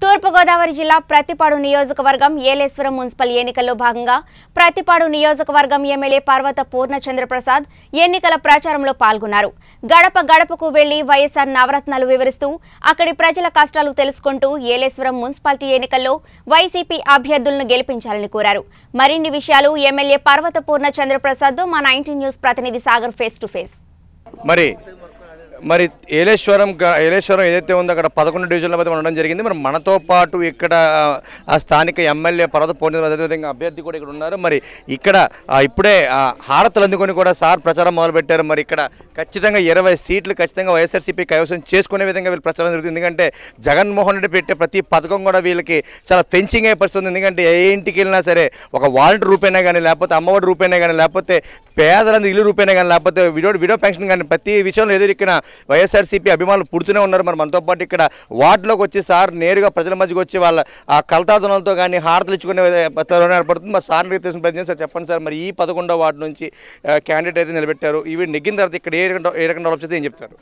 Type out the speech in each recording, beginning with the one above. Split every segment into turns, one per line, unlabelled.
తూర్పుగోదావరి జిల్లా ప్రతిపాడు నియోజకవర్గం ఏలేశ్వరం మున్సిపల్ ఎన్నికల్లో భాగంగా ప్రతిపాడు నియోజకవర్గం ఎమ్మెల్యే పర్వత పూర్ణచంద్ర ప్రసాద్ ఎన్నికల ప్రచారంలో పాల్గొన్నారు గడప గడపకు వెళ్లి వైఎస్ఆర్ నవరత్నాలు వివరిస్తూ అక్కడి ప్రజల కష్టాలు తెలుసుకుంటూ ఏలేశ్వరం మున్సిపాలిటీ ఎన్నికల్లో వైసీపీ అభ్యర్థులను గెలిపించాలని కోరారు మరిన్ని విషయాలు ఎమ్మెల్యే పర్వత పూర్ణచంద్ర ప్రసాద్ మా నైన్టీన్ న్యూస్ ప్రతినిధి సాగర్ ఫేస్ టు ఫేస్
మరి మరి ఏలేశ్వరం గ- ఏలేశ్వరం ఏదైతే ఉందో అక్కడ పదకొండు డివిజన్ల మధ్య ఉండడం జరిగింది మరి మనతో పాటు ఇక్కడ ఆ స్థానిక ఎమ్మెల్యే పర్వత పూర్ణిమ అదేవిధంగా అభ్యర్థి కూడా ఇక్కడ ఉన్నారు మరి ఇక్కడ ఆ, ఇప్పుడే ఆ, హారతలు అందుకొని కూడా సార్ ప్రచారం మొదలుపెట్టారు మరి ఇక్కడ ఖచ్చితంగా ఇరవై సీట్లు ఖచ్చితంగా వైఎస్ఆర్సీపీ కైవసం చేసుకునే విధంగా వీళ్ళు ప్రచారం జరుగుతుంది ఎందుకంటే జగన్మోహన్ రెడ్డి పెట్టే ప్రతి పథకం కూడా వీళ్ళకి చాలా ఫెన్సింగ్ అయ్యే పరిస్థితి ఉంది ఎందుకంటే ఏ ఇంటికి వెళ్ళినా సరే ఒక వాలంటీర్ రూపేనా కానీ లేకపోతే అమ్మఒడి రూపేనా కానీ లేకపోతే పేదలందరూ ఇల్లు రూపేనా కానీ లేకపోతే విడో విడో పెన్షన్ కానీ ప్రతి విషయంలో ఎదురెక్కిన వైఎస్ఆర్సీపీ అభిమానులు పుడుతూనే ఉన్నారు మరి మనతో పాటు ఇక్కడ వార్డులోకి వచ్చి సార్ నేరుగా ప్రజల మధ్యకి వచ్చి వాళ్ళ ఆ కలతాదనాలతో కానీ హారతలు ఇచ్చుకునే తరుణం ఏర్పడుతుంది మరి సార్ తెలిసిన ప్రయత్నం సార్ చెప్పండి సార్ మరి ఈ పదకొండో వార్డు నుంచి క్యాండిడేట్ అయితే నిలబెట్టారు ఇవి నెగ్గిన తర్వాత ఇక్కడ ఏ రకం ఏ రకం డెవలప్ చేస్తే ఏం చెప్తారు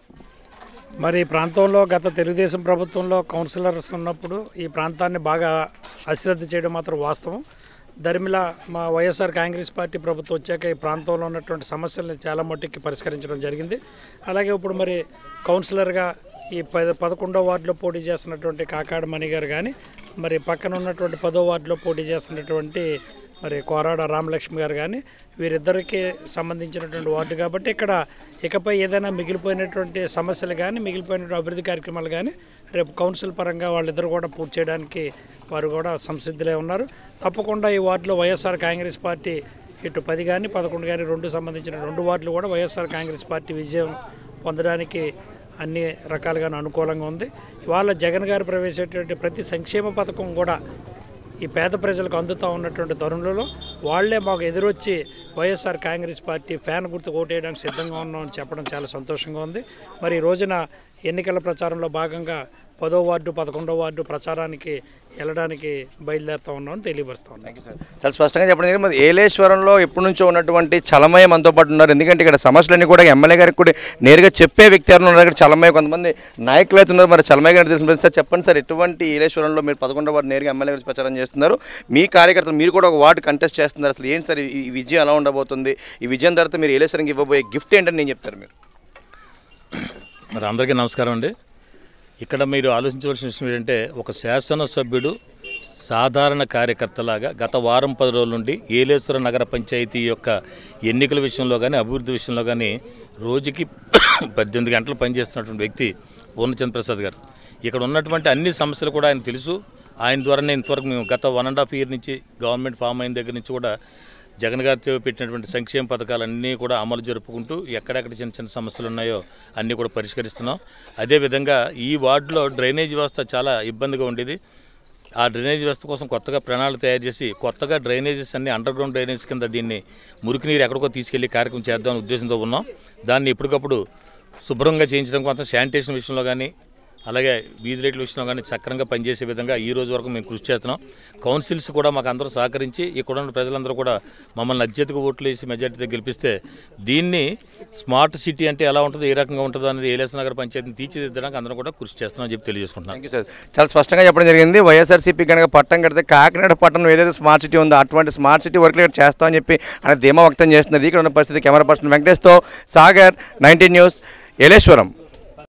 మరి ఈ ప్రాంతంలో గత తెలుగుదేశం ప్రభుత్వంలో కౌన్సిలర్స్ ఉన్నప్పుడు ఈ ప్రాంతాన్ని బాగా అశ్రద్ధ చేయడం మాత్రం వాస్తవం దరిమిల మా వైఎస్ఆర్ కాంగ్రెస్ పార్టీ ప్రభుత్వం వచ్చాక ఈ ప్రాంతంలో ఉన్నటువంటి సమస్యల్ని చాలా మట్టుకి పరిష్కరించడం జరిగింది అలాగే ఇప్పుడు మరి కౌన్సిలర్గా ఈ పద పదకొండో వార్డులో పోటీ చేస్తున్నటువంటి కాకాడ మణి గారు కానీ మరి పక్కన ఉన్నటువంటి పదో వార్డులో పోటీ చేస్తున్నటువంటి మరి కోరాడ రామలక్ష్మి గారు కానీ వీరిద్దరికి సంబంధించినటువంటి వార్డు కాబట్టి ఇక్కడ ఇకపై ఏదైనా మిగిలిపోయినటువంటి సమస్యలు కానీ మిగిలిపోయినటువంటి అభివృద్ధి కార్యక్రమాలు కానీ రేపు కౌన్సిల్ పరంగా వాళ్ళిద్దరు కూడా పూర్తి చేయడానికి వారు కూడా సంసిద్ధులే ఉన్నారు తప్పకుండా ఈ వార్డులో వైఎస్ఆర్ కాంగ్రెస్ పార్టీ ఇటు పది కానీ పదకొండు కానీ రెండు సంబంధించిన రెండు వార్డులు కూడా వైఎస్ఆర్ కాంగ్రెస్ పార్టీ విజయం పొందడానికి అన్ని రకాలుగా అనుకూలంగా ఉంది ఇవాళ జగన్ గారు ప్రవేశించేటువంటి ప్రతి సంక్షేమ పథకం కూడా ఈ పేద ప్రజలకు అందుతూ ఉన్నటువంటి తరుణంలో వాళ్లే మాకు ఎదురొచ్చి వైఎస్ఆర్ కాంగ్రెస్ పార్టీ ఫ్యాన్ గుర్తు ఓటేయడానికి సిద్ధంగా ఉన్నామని చెప్పడం చాలా సంతోషంగా ఉంది మరి ఈ రోజున ఎన్నికల ప్రచారంలో భాగంగా పదో వార్డు పదకొండో వార్డు ప్రచారానికి వెళ్ళడానికి బయలుదేరుతా ఉన్నామని తెలియపరుస్తా ఉన్నాం
చాలా స్పష్టంగా చెప్పడం జరిగింది మరి ఏలేశ్వరంలో ఎప్పటి నుంచో ఉన్నటువంటి చలమయ్య మనతో పాటు ఉన్నారు ఎందుకంటే ఇక్కడ సమస్యలన్నీ కూడా ఎమ్మెల్యే గారికి కూడా నేరుగా చెప్పే వ్యక్తి ఎవరు ఉన్నారు ఇక్కడ చలమయ్య కొంతమంది నాయకులు అయితే ఉన్నారు మరి చలమయ్య గారికి తెలిసిన సార్ చెప్పండి సార్ ఎటువంటి ఏలేశ్వరంలో మీరు పదకొండవ వార్డు నేరుగా ఎమ్మెల్యే గారికి ప్రచారం చేస్తున్నారు మీ కార్యకర్తలు మీరు కూడా ఒక వార్డు కంటెస్ట్ చేస్తున్నారు అసలు ఏంటి సార్ ఈ ఈ విజయం ఎలా ఉండబోతుంది ఈ విజయం తర్వాత మీరు ఏలేశ్వరంకి ఇవ్వబోయే గిఫ్ట్ ఏంటని నేను చెప్తారు మీరు
మరి అందరికీ నమస్కారం అండి ఇక్కడ మీరు ఆలోచించవలసిన విషయం ఏంటంటే ఒక శాసనసభ్యుడు సాధారణ కార్యకర్తలాగా గత వారం పది రోజుల నుండి ఏలేశ్వర నగర పంచాయతీ యొక్క ఎన్నికల విషయంలో కానీ అభివృద్ధి విషయంలో కానీ రోజుకి పద్దెనిమిది గంటలు పనిచేస్తున్నటువంటి వ్యక్తి పూర్ణచంద్ర ప్రసాద్ గారు ఇక్కడ ఉన్నటువంటి అన్ని సమస్యలు కూడా ఆయన తెలుసు ఆయన ద్వారానే ఇంతవరకు మేము గత వన్ అండ్ హాఫ్ ఇయర్ నుంచి గవర్నమెంట్ ఫామ్ అయిన దగ్గర నుంచి కూడా జగన్ గారితో పెట్టినటువంటి సంక్షేమ పథకాలన్నీ కూడా అమలు జరుపుకుంటూ ఎక్కడెక్కడ చిన్న చిన్న సమస్యలు ఉన్నాయో అన్నీ కూడా పరిష్కరిస్తున్నాం అదేవిధంగా ఈ వార్డులో డ్రైనేజ్ వ్యవస్థ చాలా ఇబ్బందిగా ఉండేది ఆ డ్రైనేజ్ వ్యవస్థ కోసం కొత్తగా ప్రణాళిక తయారు చేసి కొత్తగా డ్రైనేజెస్ అన్ని అండర్ గ్రౌండ్ డ్రైనేజ్ కింద దీన్ని మురికి నీరు ఎక్కడికో తీసుకెళ్లి కార్యక్రమం చేద్దామనే ఉద్దేశంతో ఉన్నాం దాన్ని ఎప్పటికప్పుడు శుభ్రంగా చేయించడం కోసం శానిటేషన్ విషయంలో కానీ అలాగే వీధి రేట్ల విషయంలో కానీ సక్రంగా పనిచేసే విధంగా ఈ రోజు వరకు మేము కృషి చేస్తున్నాం కౌన్సిల్స్ కూడా మాకు అందరూ సహకరించి ఇక్కడ ఉన్న ప్రజలందరూ కూడా మమ్మల్ని అత్యధిక ఓట్లు వేసి మెజార్టీతో గెలిపిస్తే దీన్ని స్మార్ట్ సిటీ అంటే ఎలా ఉంటుందో ఏ రకంగా ఉంటుందో అనేది ఏలేస్ నగర పంచాయతీని తీర్చిదిద్దడానికి అందరం కూడా కృషి చేస్తున్నామని చెప్పి తెలియజేసుకుంటున్నాం
థ్యాంక్ యూ సార్ చాలా స్పష్టంగా చెప్పడం జరిగింది వైఎస్ఆర్సీపీ కనుక పట్టం కడితే కాకినాడ పట్టణం ఏదైతే స్మార్ట్ సిటీ ఉందో అటువంటి స్మార్ట్ సిటీ వర్క్లు ఇక్కడ చేస్తామని చెప్పి ఆయన ధీమా వ్యక్తం చేస్తున్నారు ఇక్కడ ఉన్న పరిస్థితి కెమెరా పర్సన్ వెంకటేష్తో సాగర్ నైన్టీన్ న్యూస్ ఏలేశ్వరం